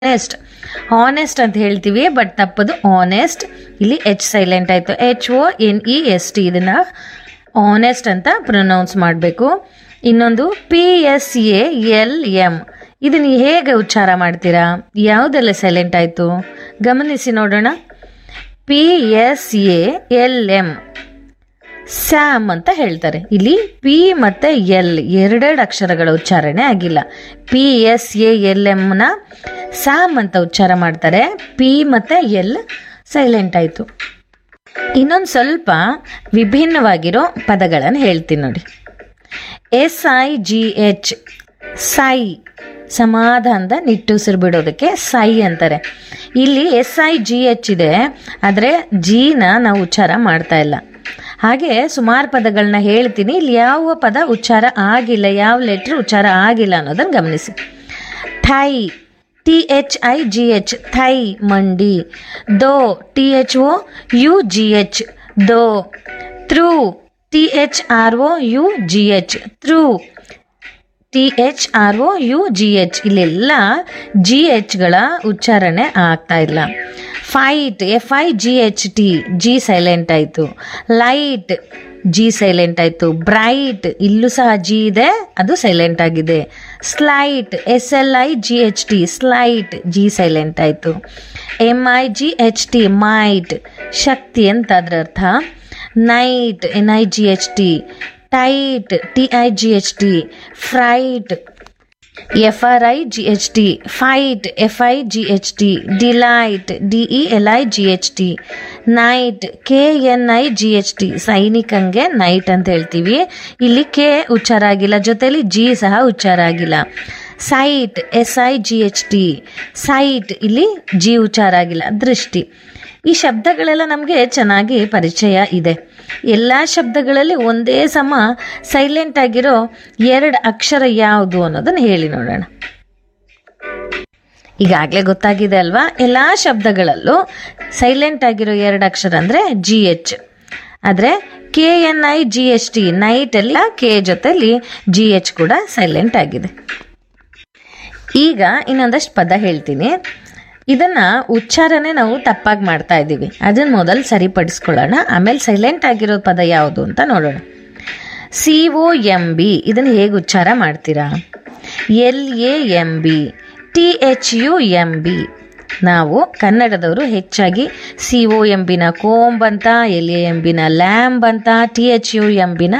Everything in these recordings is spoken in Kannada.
ಆನೆಸ್ಟ್ ಆನೆಸ್ಟ್ ಅಂತ ಹೇಳ್ತೀವಿ ಬಟ್ ತಪ್ಪದು ಆನೆಸ್ಟ್ ಇಲ್ಲಿ ಎಚ್ ಸೈಲೆಂಟ್ ಆಯಿತು H O N E S T ಇದನ್ನು ಆನೆಸ್ಟ್ ಅಂತ ಪ್ರೊನೌನ್ಸ್ ಮಾಡಬೇಕು ಇನ್ನೊಂದು P S A L M ಇದನ್ನು ಹೇಗೆ ಉಚ್ಚಾರ ಮಾಡ್ತೀರಾ ಯಾವುದೆಲ್ಲ ಸೈಲೆಂಟ್ ಆಯಿತು ಗಮನಿಸಿ ನೋಡೋಣ P S A L M psalm ಅಂತ ಹೇಳ್ತಾರೆ ಇಲ್ಲಿ ಪಿ ಮತ್ತು ಎಲ್ ಎರಡೆರಡು ಅಕ್ಷರಗಳ ಉಚ್ಚಾರಣೆ ಆಗಿಲ್ಲ ಪಿ ಎಸ್ ಎ ಎಲ್ ಎಮ್ನ ಸ್ಯಾಮ್ ಅಂತ ಉಚ್ಚಾರ ಮಾಡ್ತಾರೆ ಪಿ ಮತ್ತು ಎಲ್ ಸೈಲೆಂಟ್ ಆಯಿತು ಇನ್ನೊಂದು ಸ್ವಲ್ಪ ವಿಭಿನ್ನವಾಗಿರೋ ಪದಗಳನ್ನು ಹೇಳ್ತೀನಿ ನೋಡಿ ಎಸ್ ಐ ಜಿ ಎಚ್ ಸೈ ಸಮಾಧಾನದ ನಿಟ್ಟುಸಿರು ಬಿಡೋದಕ್ಕೆ ಸೈ ಅಂತಾರೆ ಇಲ್ಲಿ ಎಸ್ ಐ ಜಿ ಎಚ್ ಇದೆ ಆದರೆ ಜಿನ ನಾವು ಉಚ್ಚಾರ ಮಾಡ್ತಾ ಇಲ್ಲ ಹಾಗೆ ಸುಮಾರು ಪದಗಳನ್ನ ಹೇಳ್ತೀನಿ ಇಲ್ಲಿ ಯಾವ ಪದ ಉಚ್ಚಾರ ಆಗಿಲ್ಲ ಯಾವ ಲೆಟ್ರ್ ಉಚ್ಚಾರ ಆಗಿಲ್ಲ ಅನ್ನೋದನ್ನು ಗಮನಿಸಿ thigh T H I G H thigh ಮಂಡಿ though T H O U G H though through T H R O U G H through T H R O U G H ಇಲ್ಲೆಲ್ಲ ಜಿ ಎಚ್ಗಳ ಉಚ್ಚಾರಣೆ ಆಗ್ತಾ ಇಲ್ಲ fight F I G H T G silent ಆಯಿತು ಲೈಟ್ ಜಿ ಸೈಲೆಂಟ್ ಆಯಿತು ಬ್ರೈಟ್ ಇಲ್ಲೂ ಸಹ ಜಿ ಇದೆ ಅದು ಸೈಲೆಂಟ್ ಆಗಿದೆ slight S L I G H T slight G silent ಆಯಿತು M I G H T might ಶಕ್ತಿ ಅಂತ ಅದರ ಅರ್ಥ night N I G H T tight T I G H T fright F R I G H T fight F I G H T delight D E L I G H T knight K N I G H T ಸೈನಿಕಂಗೆ ನೈಟ್ ಅಂತ ಹೇಳ್ತೀವಿ ಇಲ್ಲಿ ಕೆ ಉಚ್ಚಾರ ಆಗಿಲ್ಲ ಜೊತೆಲಿ ಜಿ ಸಹ ಉಚ್ಚಾರ ಆಗಿಲ್ಲ sight S I G H T sight ಇಲ್ಲಿ ಜಿ ಉಚ್ಚಾರ ಆಗಿಲ್ಲ ದೃಷ್ಟಿ ಈ ಶಬ್ದಗಳೆಲ್ಲ ನಮಗೆ ಚೆನ್ನಾಗಿ ಪರಿಚಯ ಇದೆ ಎಲ್ಲ ಶಬ್ದಗಳಲ್ಲಿ ಒಂದೇ ಸಮ ಸೈಲೆಂಟ್ ಆಗಿರೋ ಎರಡು ಅಕ್ಷರ ಯಾವುದು ಅನ್ನೋದನ್ನು ಹೇಳಿ ನೋಡೋಣ ಈಗಾಗಲೇ ಗೊತ್ತಾಗಿದೆ ಅಲ್ವಾ ಎಲ್ಲ ಶಬ್ದಗಳಲ್ಲೂ ಸೈಲೆಂಟ್ ಆಗಿರೋ ಎರಡು ಅಕ್ಷರ ಅಂದರೆ ಜಿ ಎಚ್ ಆದರೆ K N I G H T knight ಎಲ್ಲ ಕೆ ಜೊತೆಲಿ ಜಿ ಎಚ್ ಕೂಡ ಸೈಲೆಂಟ್ ಆಗಿದೆ ಈಗ ಇನ್ನೊಂದಷ್ಟು ಪದ ಹೇಳ್ತೀನಿ ಇದನ್ನ ಉಚ್ಚಾರನೆ ನಾವು ತಪ್ಪಾಗಿ ಮಾಡ್ತಾ ಇದ್ದೀವಿ ಅದನ್ನ ಮೊದಲು ಸರಿಪಡಿಸ್ಕೊಳ್ಳೋಣ ಆಮೇಲೆ ಸೈಲೆಂಟ್ ಆಗಿರೋ ಪದ ಯಾವುದು ಅಂತ ನೋಡೋಣ ಸಿ ಒ ಎಂ ಬಿ ಇದನ್ನು ಹೇಗೆ ಉಚ್ಚಾರ ಮಾಡ್ತೀರಾ L A M B T H U M B ನಾವು ಕನ್ನಡದವರು ಹೆಚ್ಚಾಗಿ ಸಿ ಒ ಎಂ ಬಿನ ಕೋಂಬ್ ಅಂತ ಎಲ್ ಎ ಎಂ ಬಿನ ಲ್ಯಾಂಬ್ ಅಂತ ಟಿ ಎಚ್ ಯು ಎಂ ಬಿನ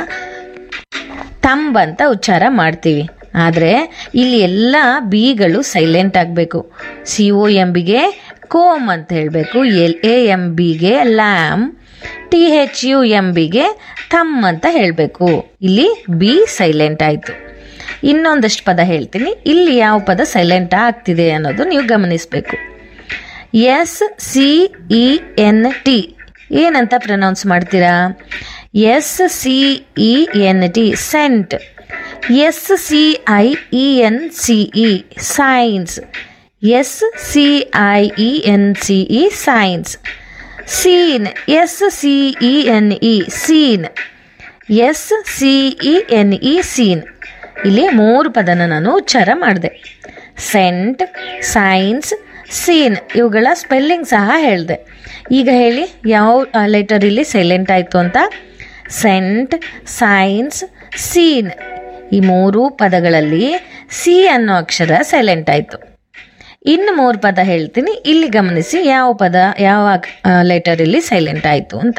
ತಂಬ್ ಅಂತ ಉಚ್ಚಾರ ಮಾಡ್ತೀವಿ ಆದರೆ ಇಲ್ಲಿ ಎಲ್ಲ ಬಿಗಳು ಸೈಲೆಂಟ್ ಆಗಬೇಕು ಸಿ ಒ ಎಂ ಬಿಗೆ ಕೋಮ್ ಅಂತ ಹೇಳಬೇಕು ಎಲ್ ಎ ಎಂ ಬಿಗೆ lamb T H U M ಬಿಗೆ ಥಮ್ ಅಂತ ಹೇಳಬೇಕು ಇಲ್ಲಿ ಬಿ ಸೈಲೆಂಟ್ ಆಯಿತು ಇನ್ನೊಂದಷ್ಟು ಪದ ಹೇಳ್ತೀನಿ ಇಲ್ಲಿ ಯಾವ ಪದ ಸೈಲೆಂಟ್ ಆಗ್ತಿದೆ ಅನ್ನೋದು ನೀವು ಗಮನಿಸಬೇಕು S C E N T ಏನಂತ ಪ್ರೊನೌನ್ಸ್ ಮಾಡ್ತೀರಾ S C E N T scent S C I E N C E science S C I E N C E science scene S C E N E scene S C E N E scene ಇಲ್ಲಿ ಮೂರು ಪದನ ನಾನು ಉಚ್ಚಾರ ಮಾಡಿದೆ ಸೆಂಟ್ ಸೈನ್ಸ್ ಸೀನ್ ಇವುಗಳ ಸ್ಪೆಲ್ಲಿಂಗ್ ಸಹ ಹೇಳಿದೆ ಈಗ ಹೇಳಿ ಯಾವ ಲೆಟರ್ ಇಲ್ಲಿ ಸೈಲೆಂಟ್ ಆಯಿತು ಅಂತ ಸೆಂಟ್ ಸೈನ್ಸ್ ಸೀನ್ ಈ ಮೂರು ಪದಗಳಲ್ಲಿ ಸಿ ಅನ್ನೋ ಅಕ್ಷರ ಸೈಲೆಂಟ್ ಆಯಿತು ಇನ್ನು ಮೂರು ಪದ ಹೇಳ್ತೀನಿ ಇಲ್ಲಿ ಗಮನಿಸಿ ಯಾವ ಪದ ಯಾವ ಲೆಟರ್ ಇಲ್ಲಿ ಸೈಲೆಂಟ್ ಆಯಿತು ಅಂತ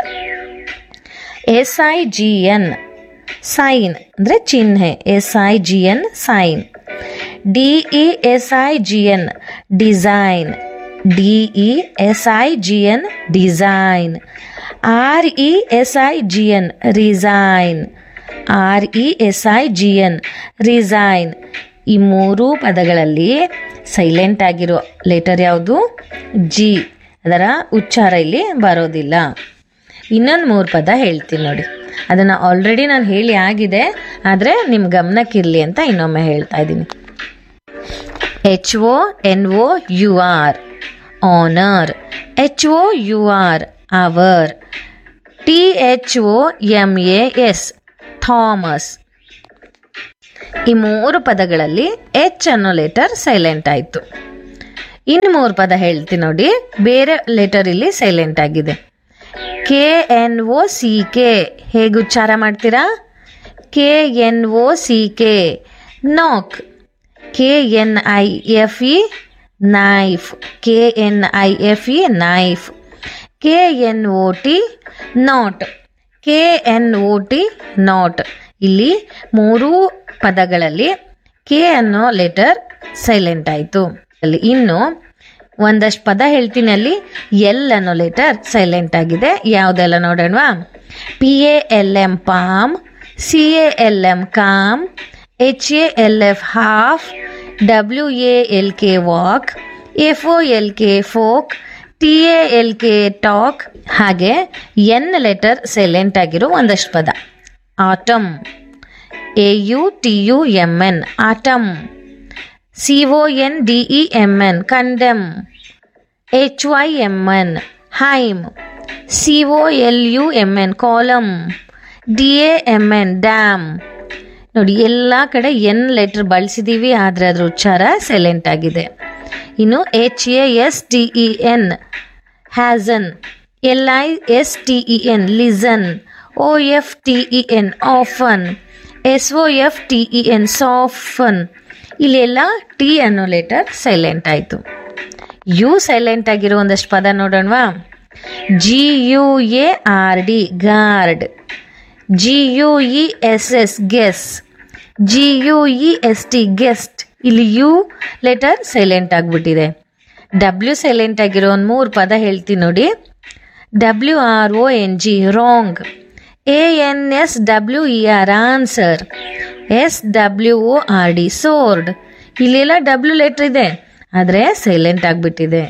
S I G N sign ಅಂದರೆ ಚಿಹ್ನೆ S I G N sign D E S I G N design D E S I G N design R E S I G N resign R E S I G N resign ಈ ಮೂರು ಪದಗಳಲ್ಲಿ ಸೈಲೆಂಟ್ ಆಗಿರೋ ಲೆಟರ್ ಯಾವುದು ಜಿ ಅದರ ಉಚ್ಚಾರ ಇಲ್ಲಿ ಬರೋದಿಲ್ಲ ಇನ್ನೊಂದು ಮೂರು ಪದ ಹೇಳ್ತೀನಿ ನೋಡಿ ಅದನ್ನು ಆಲ್ರೆಡಿ ನಾನು ಹೇಳಿ ಆಗಿದೆ ಆದರೆ ನಿಮ್ಮ ಗಮನಕ್ಕಿರಲಿ ಅಂತ ಇನ್ನೊಮ್ಮೆ ಹೇಳ್ತಾ ಇದ್ದೀನಿ H O N O U R honour H O U R hour T H O M A S Thomas ಈ ಮೂರು ಪದಗಳಲ್ಲಿ ಎಚ್ ಅನ್ನೋ ಲೆಟರ್ ಸೈಲೆಂಟ್ ಆಯಿತು ಇನ್ನು ಮೂರು ಪದ ಹೇಳ್ತೀನಿ ನೋಡಿ ಬೇರೆ ಲೆಟರ್ ಇಲ್ಲಿ ಸೈಲೆಂಟ್ ಆಗಿದೆ K N O C K ಹೇಗೆ ಉಚ್ಚಾರ ಮಾಡ್ತೀರಾ K N O C K knock K N I F E knife K N I F E knife K N O T knot K N O T knot ಇಲ್ಲಿ ಮೂರೂ ಪದಗಳಲ್ಲಿ ಕೆ ಅನ್ನೋ ಲೆಟರ್ ಸೈಲೆಂಟ್ ಆಯಿತು ಅಲ್ಲಿ ಇನ್ನು ಒಂದಷ್ಟು ಪದ ಹೇಳ್ತೀನಿ ಅಲ್ಲಿ ಎಲ್ ಅನ್ನೋ ಲೆಟರ್ ಸೈಲೆಂಟ್ ಆಗಿದೆ ಯಾವುದೆಲ್ಲ ನೋಡೋಣವಾ P A L M palm C A L M calm H A L F half W A L K walk F O L K folk T A L K talk ಹಾಗೆ ಎನ್ ಲೆಟರ್ ಸೈಲೆಂಟ್ ಆಗಿರೋ ಒಂದಷ್ಟು ಪದ autumn A U T U M N autumn C O N D E M N condemn H Y M N hymn C O L U M N column D A M N damn ನೋಡಿ ಎಲ್ಲ ಕಡೆ ಎನ್ ಲೆಟರ್ ಬಳಸಿದ್ದೀವಿ ಆದರೆ ಅದರ ಉಚ್ಚಾರ ಸೈಲೆಂಟ್ ಆಗಿದೆ ಇನ್ನು H A S T E N hasten L I S T E N listen O F T E N often S O F T E N soften ಇಲ್ಲೆಲ್ಲ ಟಿ ಅನ್ನೋ ಲೆಟರ್ ಸೈಲೆಂಟ್ ಆಯಿತು ಯು ಸೈಲೆಂಟ್ ಆಗಿರೋ ಒಂದಷ್ಟು ಪದ ನೋಡೋಣವಾ G U A R D guard G U E S S guess G U E S T guest ಇಲ್ಲಿ ಯು ಲೆಟರ್ ಸೈಲೆಂಟ್ ಆಗಿಬಿಟ್ಟಿದೆ ಡಬ್ಲ್ಯೂ ಸೈಲೆಂಟ್ ಆಗಿರೋ ಒಂದು ಮೂರು ಪದ ಹೇಳ್ತೀನಿ ನೋಡಿ W R O N G wrong A N S W E R answer S W O R D sword ಇಲ್ಲೆಲ್ಲ ಡಬ್ಲ್ಯೂ ಲೆಟರ್ ಇದೆ ಆದರೆ ಸೈಲೆಂಟ್ ಆಗಿಬಿಟ್ಟಿದೆ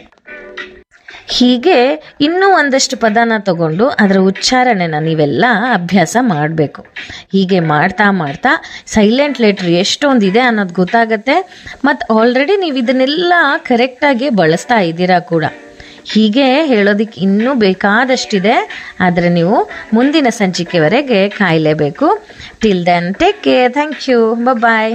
ಹೀಗೆ ಇನ್ನೂ ಒಂದಷ್ಟು ಪದನ ತಗೊಂಡು ಅದರ ಉಚ್ಚಾರಣೆನ ನೀವೆಲ್ಲ ಅಭ್ಯಾಸ ಮಾಡಬೇಕು ಹೀಗೆ ಮಾಡ್ತಾ ಮಾಡ್ತಾ ಸೈಲೆಂಟ್ ಲೆಟ್ರ್ ಎಷ್ಟೊಂದಿದೆ ಅನ್ನೋದು ಗೊತ್ತಾಗತ್ತೆ ಮತ್ತು ಆಲ್ರೆಡಿ ನೀವು ಇದನ್ನೆಲ್ಲ ಕರೆಕ್ಟಾಗಿ ಬಳಸ್ತಾ ಇದ್ದೀರಾ ಕೂಡ ಹೀಗೆ ಹೇಳೋದಕ್ಕೆ ಇನ್ನೂ ಬೇಕಾದಷ್ಟಿದೆ ಆದರೆ ನೀವು ಮುಂದಿನ ಸಂಚಿಕೆವರೆಗೆ ಕಾಯಲೇಬೇಕು till then take care thank you bye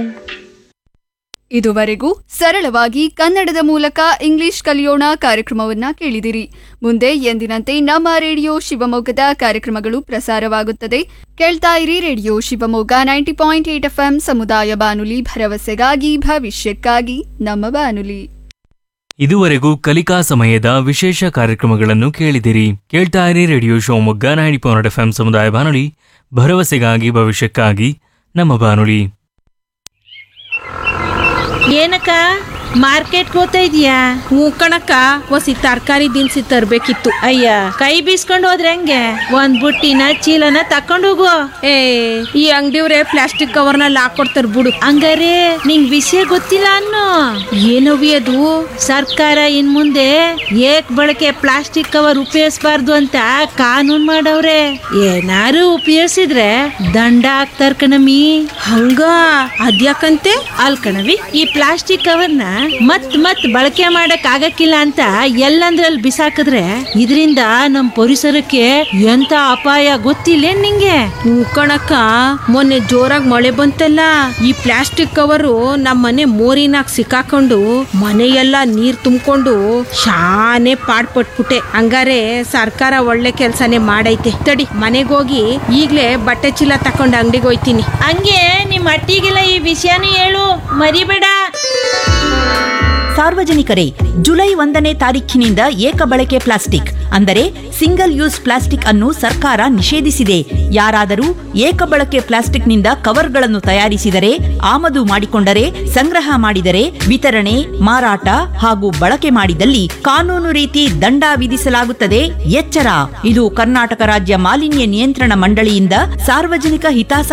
ಇದುವರೆಗೂ ಸರಳವಾಗಿ ಕನ್ನಡದ ಮೂಲಕ ಇಂಗ್ಲಿಷ್ ಕಲಿಯೋಣ ಕಾರ್ಯಕ್ರಮವನ್ನ ಕೇಳಿದಿರಿ ಮುಂದೆ ಎಂದಿನಂತೆ ನಮ್ಮ ರೇಡಿಯೋ ಶಿವಮೊಗ್ಗದ ಕಾರ್ಯಕ್ರಮಗಳು ಪ್ರಸಾರವಾಗುತ್ತದೆ ಕೇಳ್ತಾ ಇರಿ radio Shivamogga ninety point eight F ಸಮುದಾಯ ಬಾನುಲಿ ಭರವಸೆಗಾಗಿ ಭವಿಷ್ಯಕ್ಕಾಗಿ ನಮ್ಮ ಬಾನುಲಿ ಇದುವರೆಗೂ ಕಲಿಕಾ ಸಮಯದ ವಿಶೇಷ ಕಾರ್ಯಕ್ರಮಗಳನ್ನು ಕೇಳಿದಿರಿ ಕೇಳ್ತಾ ಇರಿ radio Shivamogga ninety point F ಸಮುದಾಯ ಬಾನುಲಿ ಭರವಸೆಗಾಗಿ ಭವಿಷ್ಯಕ್ಕಾಗಿ ನಮ್ಮ ಬಾನುಲಿ ಏನಕ್ಕ ಮಾರ್ಕೆಟ್ ಹೋಗ್ತಾ ಇದೀಯಾ ಹ್ಞೂ ಕಣಕ್ಕ ಒಸಿ ತರಕಾರಿ ದಿನಸಿ ತರ್ಬೇಕಿತ್ತು ಅಯ್ಯ ಕೈ ಬೀಸ್ಕೊಂಡು ಹೋದ್ರೆ ಹೆಂಗೆ ಒಂದ್ ಬುಟ್ಟಿನ ಚೀಲನ ತಕೊಂಡು ಹೋಗು ಏ ಈ ಅಂಗಡಿಯವ್ರೆ ಪ್ಲಾಸ್ಟಿಕ್ ಕವರ್ನಲ್ಲಿ ಹಾಕೊಡ್ತಾರ ಬಿಡು ಹಂಗಾರೆ ನಿಂಗ್ ವಿಷಯ ಗೊತ್ತಿಲ್ಲ ಅನ್ನು ಏನವಿ ಅದು ಸರ್ಕಾರ ಇನ್ ಮುಂದೆ ಏಕ್ ಬಳಕೆ ಪ್ಲಾಸ್ಟಿಕ್ ಕವರ್ ಉಪಯೋಗಿಸಬಾರ್ದು ಅಂತ ಕಾನೂನ್ ಮಾಡವ್ರೆ ಏನಾರು ಉಪಯೋಗಿಸಿದ್ರೆ ದಂಡ ಹಾಕ್ತಾರ ಕಣಮಿ ಹಂಗ ಅದ್ಯಾಕಂತೆ ಅಲ್ ಕಣವಿ ಈ ಪ್ಲಾಸ್ಟಿಕ್ ಕವರ್ನ ಮತ್ ಮತ್ ಬಳಕೆ ಮಾಡಕ್ ಆಗಕ್ಕಿಲ್ಲ ಅಂತ ಎಲ್ಲಂದ್ರಲ್ಲಿ ಬಿಸಾಕಿದ್ರೆ ಇದರಿಂದ ನಮ್ ಪರಿಸರಕ್ಕೆ ಎಂತ ಅಪಾಯ ಗೊತ್ತಿಲ್ಲ ನಿಂಗೆ ಹ್ಞೂ ಕಣಕ್ಕ ಮೊನ್ನೆ ಜೋರಾಗಿ ಮಳೆ ಬಂತಲ್ಲ ಈ ಪ್ಲಾಸ್ಟಿಕ್ ಕವರು ನಮ್ಮ ಮನೆ ಮೋರಿನಾಗ ಸಿಕ್ಕಾಕೊಂಡು ಮನೆಯೆಲ್ಲ ನೀರ್ ತುಂಬಿಕೊಂಡು ಶಾನೆ ಪಾಡ್ಪಟ್ಬಿಟ್ಟೆ ಹಂಗಾರೆ ಸರ್ಕಾರ ಒಳ್ಳೆ ಕೆಲ್ಸನೇ ಮಾಡೈತೆ ತಡಿ ಮನೆಗೆ ಹೋಗಿ ಈಗ್ಲೇ ಬಟ್ಟೆ ಚೀಲ ತಕೊಂಡು ಅಂಗಡಿಗೆ ಹೋಯ್ತೀನಿ ಹಂಗೆ ನಿಮ್ ಅಟ್ಟಿಗೆಲ್ಲ ಈ ವಿಷಯನೂ ಹೇಳು ಮರಿಬೇಡ ಸಾರ್ವಜನಿಕರೇ ಜುಲೈ ಒಂದನೇ ತಾರೀಖಿನಿಂದ ಏಕ ಬಳಕೆ ಪ್ಲಾಸ್ಟಿಕ್ ಅಂದರೆ ಸಿಂಗಲ್ ಯೂಸ್ ಪ್ಲಾಸ್ಟಿಕ್ ಅನ್ನು ಸರ್ಕಾರ ನಿಷೇಧಿಸಿದೆ ಯಾರಾದರೂ ಏಕ ಬಳಕೆ ಪ್ಲಾಸ್ಟಿಕ್ನಿಂದ ಕವರ್ಗಳನ್ನು ತಯಾರಿಸಿದರೆ ಆಮದು ಮಾಡಿಕೊಂಡರೆ ಸಂಗ್ರಹ ಮಾಡಿದರೆ ವಿತರಣೆ ಮಾರಾಟ ಹಾಗೂ ಬಳಕೆ ಮಾಡಿದಲ್ಲಿ ಕಾನೂನು ರೀತಿ ದಂಡ ವಿಧಿಸಲಾಗುತ್ತದೆ ಎಚ್ಚರ ಇದು ಕರ್ನಾಟಕ ರಾಜ್ಯ ಮಾಲಿನ್ಯ ನಿಯಂತ್ರಣ ಮಂಡಳಿಯಿಂದ ಸಾರ್ವಜನಿಕ ಹಿತಾಸ